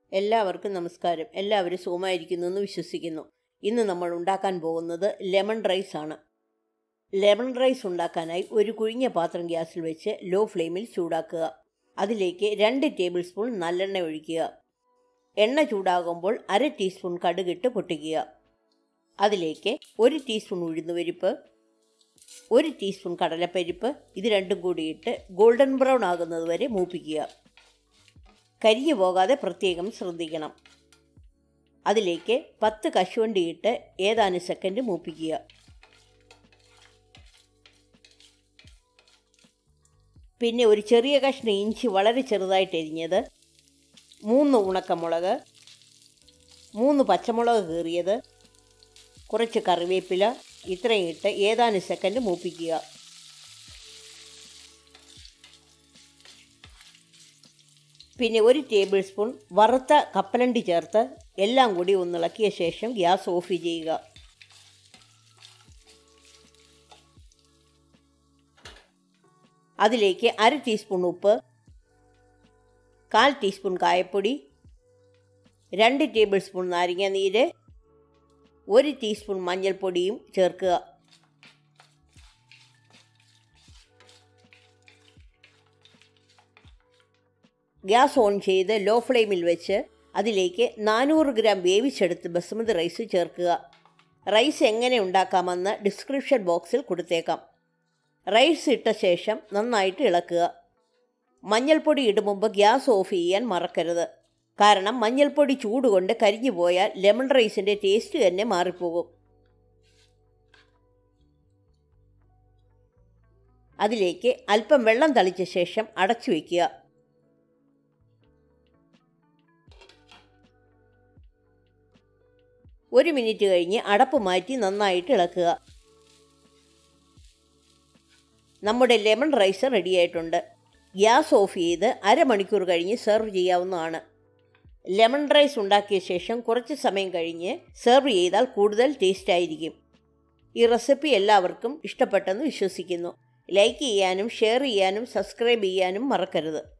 എല്ലാവർക്കും നമസ്കാരം എല്ലാവരും സുഖമായിരിക്കുന്നു എന്ന് വിശ്വസിക്കുന്നു ഇന്ന് നമ്മൾ ഉണ്ടാക്കാൻ പോകുന്നത് ലെമൺ റൈസ് ആണ് ലെമൺ റൈസ് ഉണ്ടാക്കാനായി ഒരു കുഴിഞ്ഞ പാത്രം ഗ്യാസിൽ വെച്ച് ലോ ഫ്ലെയിമിൽ ചൂടാക്കുക അതിലേക്ക് രണ്ട് ടേബിൾ സ്പൂൺ നല്ലെണ്ണ ഒഴിക്കുക എണ്ണ ചൂടാകുമ്പോൾ അര ടീസ്പൂൺ കടുകിട്ട് പൊട്ടിക്കുക അതിലേക്ക് ഒരു ടീസ്പൂൺ ഉഴുന്നുപരിപ്പ് ഒരു ടീസ്പൂൺ കടലപ്പരിപ്പ് ഇത് രണ്ടും കൂടിയിട്ട് ഗോൾഡൻ ബ്രൗൺ ആകുന്നത് വരെ മൂപ്പിക്കുക കരിഞ്ഞു പോകാതെ പ്രത്യേകം ശ്രദ്ധിക്കണം അതിലേക്ക് പത്ത് കശുവണ്ടി ഇട്ട് ഏതാനും സെക്കൻഡ് മൂപ്പിക്കുക പിന്നെ ഒരു ചെറിയ കഷ്ണം ഇഞ്ചി വളരെ ചെറുതായിട്ട് എരിഞ്ഞത് മൂന്ന് ഉണക്കമുളക് മൂന്ന് പച്ചമുളക് കീറിയത് കുറച്ച് കറിവേപ്പില ഇത്രയും ഇട്ട് ഏതാനും സെക്കൻഡ് മൂപ്പിക്കുക പിന്നെ ഒരു ടേബിൾ സ്പൂൺ വറുത്ത കപ്പലണ്ടി ചേർത്ത് എല്ലാം കൂടി ഒന്നിളക്കിയ ശേഷം ഗ്യാസ് ഓഫ് ചെയ്യുക അതിലേക്ക് അര ടീസ്പൂൺ ഉപ്പ് കാൽ ടീസ്പൂൺ കായപ്പൊടി രണ്ട് ടേബിൾ സ്പൂൺ നാരങ്ങ നീര് ഒരു ടീസ്പൂൺ മഞ്ഞൾപ്പൊടിയും ചേർക്കുക ഗ്യാസ് ഓൺ ചെയ്ത് ലോ ഫ്ലെയിമിൽ വെച്ച് അതിലേക്ക് നാനൂറ് ഗ്രാം വേവിച്ചെടുത്ത് ബസുമതി റൈസ് ചേർക്കുക റൈസ് എങ്ങനെ ഉണ്ടാക്കാമെന്ന് ഡിസ്ക്രിപ്ഷൻ ബോക്സിൽ കൊടുത്തേക്കാം റൈസ് ഇട്ട ശേഷം നന്നായിട്ട് ഇളക്കുക മഞ്ഞൾപ്പൊടി ഇടും മുമ്പ് ഗ്യാസ് ഓഫ് ചെയ്യാൻ മറക്കരുത് കാരണം മഞ്ഞൾപ്പൊടി ചൂടുകൊണ്ട് കരിഞ്ഞു പോയാൽ ലെമൺ റൈസിൻ്റെ ടേസ്റ്റ് തന്നെ മാറിപ്പോകും അതിലേക്ക് അല്പം വെള്ളം തളിച്ച ശേഷം അടച്ചു വയ്ക്കുക ഒരു മിനിറ്റ് കഴിഞ്ഞ് അടപ്പ് മാറ്റി നന്നായിട്ട് ഇളക്കുക നമ്മുടെ ലെമൺ റൈസ് റെഡിയായിട്ടുണ്ട് ഗ്യാസ് ഓഫ് ചെയ്ത് അരമണിക്കൂർ കഴിഞ്ഞ് സെർവ് ചെയ്യാവുന്നതാണ് ലെമൺ റൈസ് ഉണ്ടാക്കിയ ശേഷം കുറച്ച് സമയം കഴിഞ്ഞ് സെർവ് ചെയ്താൽ കൂടുതൽ ടേസ്റ്റ് ആയിരിക്കും ഈ റെസിപ്പി എല്ലാവർക്കും ഇഷ്ടപ്പെട്ടെന്ന് വിശ്വസിക്കുന്നു ലൈക്ക് ചെയ്യാനും ഷെയർ ചെയ്യാനും സബ്സ്ക്രൈബ് ചെയ്യാനും മറക്കരുത്